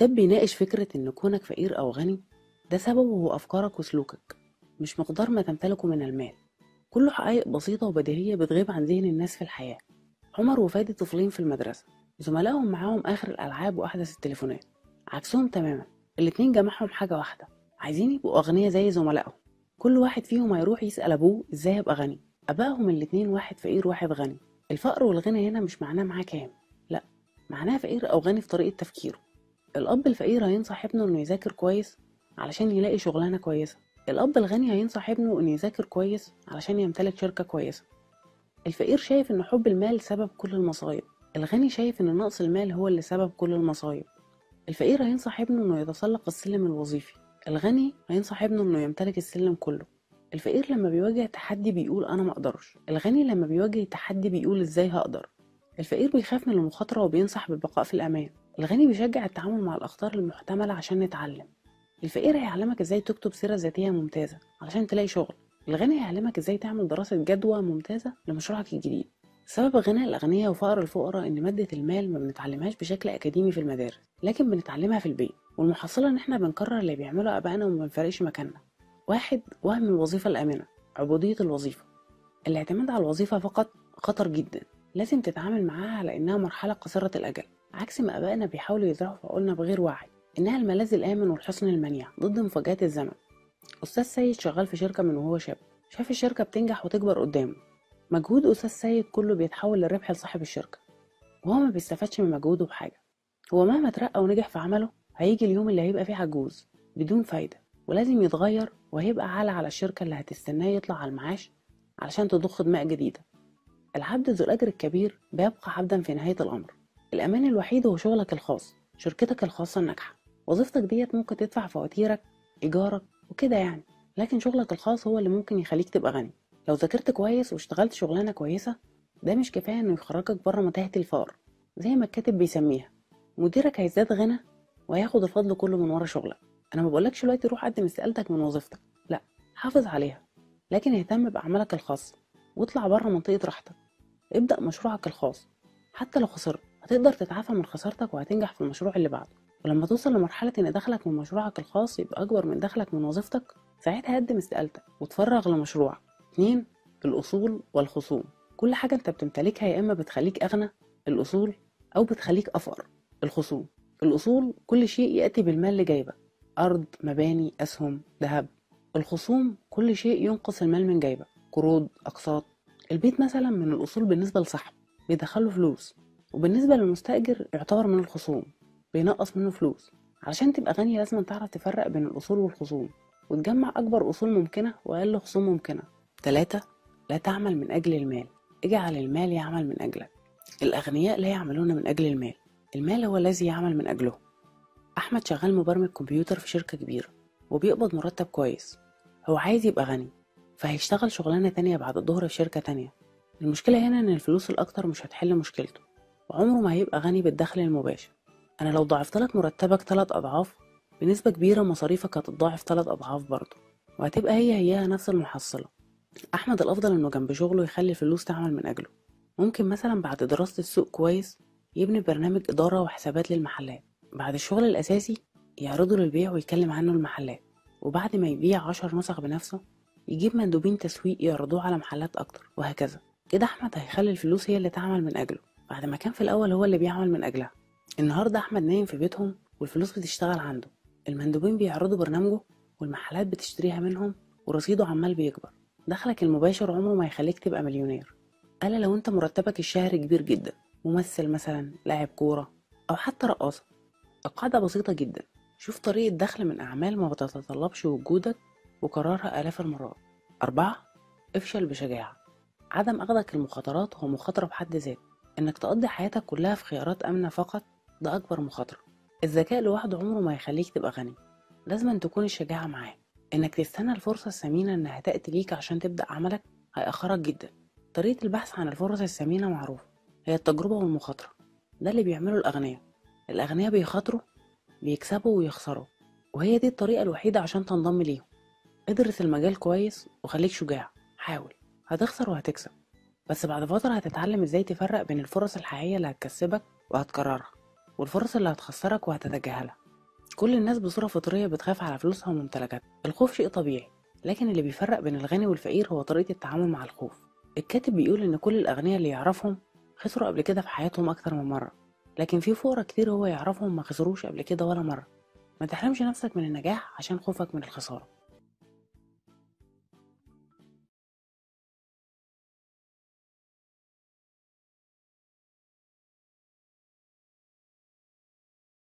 الكتاب بيناقش فكرة إن كونك فقير أو غني ده سببه هو أفكارك وسلوكك مش مقدار ما تمتلكه من المال كله حقائق بسيطة وبديهية بتغيب عن ذهن الناس في الحياة عمر وفادي طفلين في المدرسة زملائهم معاهم آخر الألعاب وأحدث التليفونات عكسهم تماما الاتنين جمعهم حاجة واحدة عايزين يبقوا أغنياء زي زملائهم كل واحد فيهم هيروح يسأل أبوه إزاي أبقى غني أبائهم الاتنين واحد فقير واحد غني الفقر والغنى هنا مش معناه معاه كام لأ معناه فقير أو غني في طريقة تفكيره الأب الفقير هينصح ابنه إنه يذاكر كويس علشان يلاقي شغلانة كويسة الأب الغني هينصح ابنه إنه يذاكر كويس علشان يمتلك شركة كويسة الفقير شايف إن حب المال سبب كل المصايب الغني شايف إن نقص المال هو اللي سبب كل المصايب الفقير هينصح ابنه إنه يتسلق السلم الوظيفي الغني هينصح ابنه إنه يمتلك السلم كله الفقير لما بيواجه تحدي بيقول أنا مقدرش الغني لما بيواجه تحدي بيقول إزاي هقدر الفقير بيخاف من المخاطرة وبينصح بالبقاء في الأمان الغني بيشجع التعامل مع الأخطار المحتملة عشان نتعلم الفقير هيعلمك ازاي تكتب سيرة ذاتية ممتازة علشان تلاقي شغل الغني هيعلمك ازاي تعمل دراسة جدوى ممتازة لمشروعك الجديد سبب غناء الأغنياء وفقر الفقراء إن مادة المال ما بنتعلمهاش بشكل أكاديمي في المدارس لكن بنتعلمها في البيت والمحصلة إن إحنا بنكرر اللي بيعمله آبائنا وما بنفرقش مكاننا واحد وهم الوظيفة الآمنة عبودية الوظيفة الاعتماد على الوظيفة فقط خطر جدا لازم تتعامل معاها على إنها مرحلة قصيرة الأجل عكس ما آبائنا بيحاولوا يزرعوا في عقولنا بغير وعي إنها الملاذ الآمن والحصن المنيع ضد مفاجآت الزمن أستاذ سيد شغال في شركة من وهو شاب شاف الشركة بتنجح وتكبر قدامه مجهود أستاذ سيد كله بيتحول للربح لصاحب الشركة وهو ما بيستفادش من مجهوده بحاجة هو مهما ترقى ونجح في عمله هيجي اليوم اللي هيبقى فيه عجوز بدون فايدة ولازم يتغير وهيبقى عالة على الشركة اللي هتستناه يطلع على المعاش علشان تضخ دماء جديدة العبد ذو الأجر الكبير بيبقى عبدا في نهاية الأمر الأمان الوحيد هو شغلك الخاص شركتك الخاصة الناجحة وظيفتك ديت ممكن تدفع فواتيرك إيجارك وكده يعني لكن شغلك الخاص هو اللي ممكن يخليك تبقى غني لو ذاكرت كويس واشتغلت شغلانة كويسة ده مش كفاية إنه يخرجك بره متاهة الفقر زي ما الكاتب بيسميها مديرك هيزداد غنى وهياخد الفضل كله من ورا شغلك أنا ما بقولكش دلوقتي روح قدم استقالتك من وظيفتك لأ حافظ عليها لكن اهتم بأعمالك الخاصة واطلع بره منطقة راحتك ابدأ مشروعك الخاص حتى لو خسرت هتقدر تتعافى من خسارتك وهتنجح في المشروع اللي بعده ولما توصل لمرحلة إن دخلك من مشروعك الخاص يبقى أكبر من دخلك من وظيفتك ساعتها قدم استقالتك وتفرغ لمشروعك اتنين الأصول والخصوم كل حاجة أنت بتمتلكها يا إما بتخليك أغنى الأصول أو بتخليك أفقر الخصوم الأصول كل شيء يأتي بالمال لجيبك أرض مباني أسهم ذهب الخصوم كل شيء ينقص المال من جيبك قروض أقساط البيت مثلا من الأصول بالنسبة لصاحبه بيدخله فلوس وبالنسبة للمستأجر يعتبر من الخصوم بينقص منه فلوس علشان تبقى غني لازم تعرف تفرق بين الأصول والخصوم وتجمع أكبر أصول ممكنة وأقل خصوم ممكنة تلاتة لا تعمل من أجل المال اجعل المال يعمل من أجلك الأغنياء لا يعملون من أجل المال المال هو الذي يعمل من أجله أحمد شغال مبرمج كمبيوتر في شركة كبيرة وبيقبض مرتب كويس هو عايز يبقى غني فهيشتغل شغلانة تانية بعد الظهر في شركة تانية المشكلة هنا إن الفلوس الأكتر مش هتحل مشكلته وعمره ما هيبقى غني بالدخل المباشر أنا لو ضاعفت لك مرتبك تلات أضعاف بنسبة كبيرة مصاريفك هتتضاعف تلات أضعاف برضه وهتبقى هي هيها نفس المحصلة أحمد الأفضل إنه جنب شغله يخلي الفلوس تعمل من أجله ممكن مثلا بعد دراسة السوق كويس يبني برنامج إدارة وحسابات للمحلات بعد الشغل الأساسي يعرضه للبيع ويكلم عنه المحلات وبعد ما يبيع عشر نسخ بنفسه يجيب مندوبين تسويق يعرضوه على محلات أكتر وهكذا كده أحمد هيخلي الفلوس هي اللي تعمل من أجله بعد ما كان في الأول هو اللي بيعمل من أجلها النهاردة أحمد نايم في بيتهم والفلوس بتشتغل عنده المندوبين بيعرضوا برنامجه والمحلات بتشتريها منهم ورصيده عمال بيكبر دخلك المباشر عمره ما يخليك تبقى مليونير ألا لو أنت مرتبك الشهري كبير جدا ممثل مثلا لاعب كورة أو حتى رقاصة القاعدة بسيطة جدا شوف طريقة دخل من أعمال ما بتتطلبش وجودك وكررها آلاف المرات أربعة افشل بشجاعة عدم أخذك المخاطرات هو مخاطرة بحد ذاته إنك تقضي حياتك كلها في خيارات آمنة فقط ده أكبر مخاطرة الذكاء لوحده عمره ما يخليك تبقى غني لازم أن تكون الشجاعة معاه إنك تستنى الفرصة الثمينة إنها تأتي ليك عشان تبدأ عملك هيأخرك جدا طريقة البحث عن الفرص الثمينة معروفة هي التجربة والمخاطرة ده اللي بيعمله الأغنياء الأغنياء بيخاطروا بيكسبوا ويخسروا وهي دي الطريقة الوحيدة عشان تنضم ليهم ادرس المجال كويس وخليك شجاع حاول هتخسر وهتكسب بس بعد فترة هتتعلم ازاي تفرق بين الفرص الحقيقية اللي هتكسبك وهتكررها والفرص اللي هتخسرك وهتتجاهلها كل الناس بصورة فطرية بتخاف على فلوسها وممتلكاتها الخوف شيء طبيعي لكن اللي بيفرق بين الغني والفقير هو طريقة التعامل مع الخوف الكاتب بيقول إن كل الأغنياء اللي يعرفهم خسروا قبل كده في حياتهم أكتر من مرة لكن في فقراء كتير هو يعرفهم ما خسروش قبل كده ولا مرة ما تحرمش نفسك من النجاح عشان خوفك من الخسارة